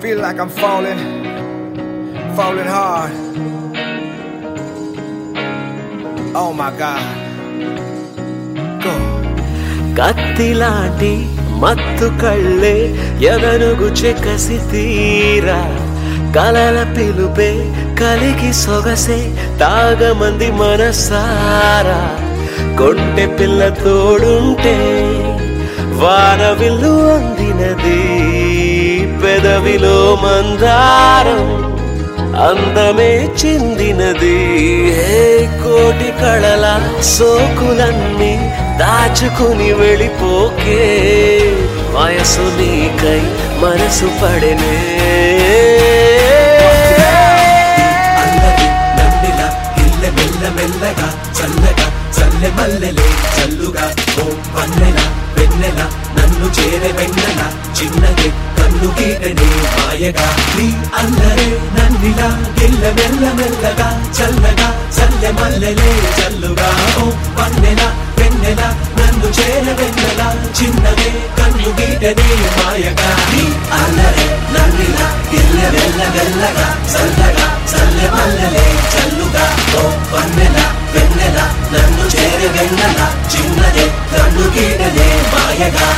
feel like I'm falling, falling hard. Oh my God. Go. కత్తిలాంటి మత్తు కళ్ళే ఎదనుగు చెక్కసి తీరా కలల పిలుపే కలిగి సొగసే తాగమంది మనసారా కొంటె పిల్ల తోడుంటే వాన విల్లు అందినది పెదవిలో మందారం అందమే చిందినది హే కోటి కళల సోకులన్నీ దాచుకుని వెళ్ళిపోకే వయసు నీకై మనసు పడనే అల్లరి నందిల ఇల్లె మెల్ల మెల్లగా చల్లగా చల్లె మల్లెలే చల్లుగా ఓ వన్నెల వెన్నెల నన్ను చేరే వెన్నెల చిన్నదే కన్ను గీటనే మాయగా నీ అల్లరే నన్నిల ఇల్ల మెల్ల మెల్లగా చల్లగా చల్లె మల్లెలే చల్లుగా ఓ వన్నెల వెన్నెల నన్ను చేరే వెన్నెల చిన్నదే కన్ను గీటనే మాయగా నీ అల్లరే నన్నిల ఇల్ల మెల్ల మెల్లగా చల్లగా చల్లె మల్లెలే చల్లుగా ఓ వన్నెల వెన్నెల నన్ను చేరే వెన్నెల చిన్నదే కన్ను గీటనే మాయగా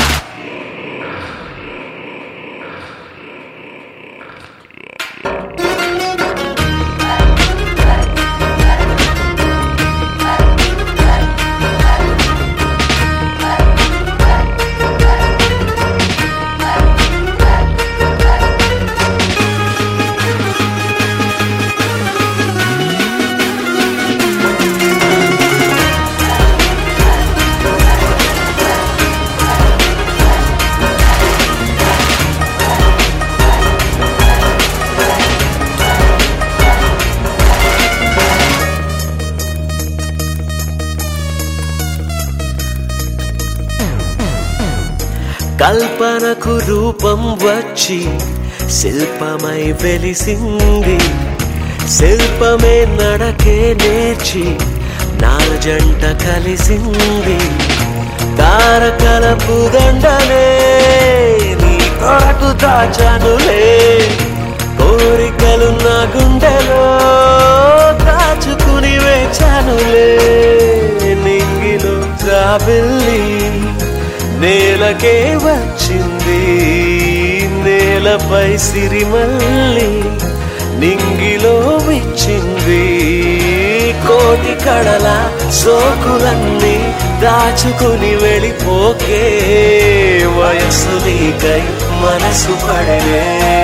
కల్పనకు రూపం వచ్చి శిల్పమై వెలిసింది శిల్పమే నడకే నేర్చి నా జంట కలిసింది తారకల పుదండలే నీ కొరకు దాచానులే కోరికలు నా గుండెలో దాచుకుని వేచానులే నింగిలో జాబిల్లి నేలకే వచ్చింది నేలపై సిరిమల్లి నింగిలో విచ్చింది కోటి కడల సోకులన్నీ దాచుకుని వెళ్ళిపోకే వయస్సు నీకై మనసు పడలే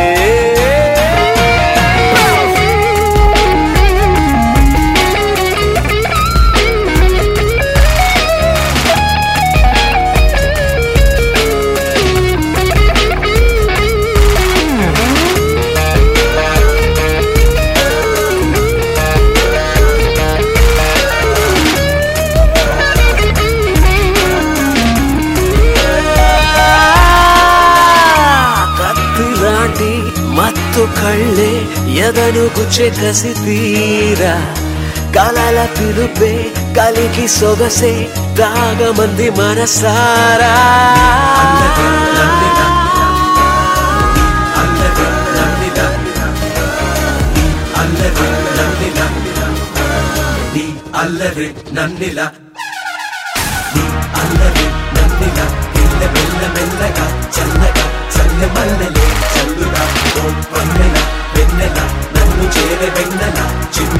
కత్తిలాంటి మత్తు కళ్ళే ఎదను గుచ్చే కసి తీరా కలల పిలుపే కలిగి సొగసే దాగమంది మనసారా అల్లరి నన్నిల అల్లరి నన్నిల నీ అల్లరి నన్నిల నీ అల్లరి నన్నిల నీ అల్లరి నన్నిల ఇల్ల మెల్ల మెల్లగా చల్లగా చల్లె మల్లెలే చల్లుగా ఓ వన్నెల వెన్నెల నన్ను చేరే వెన్నెల చిన్న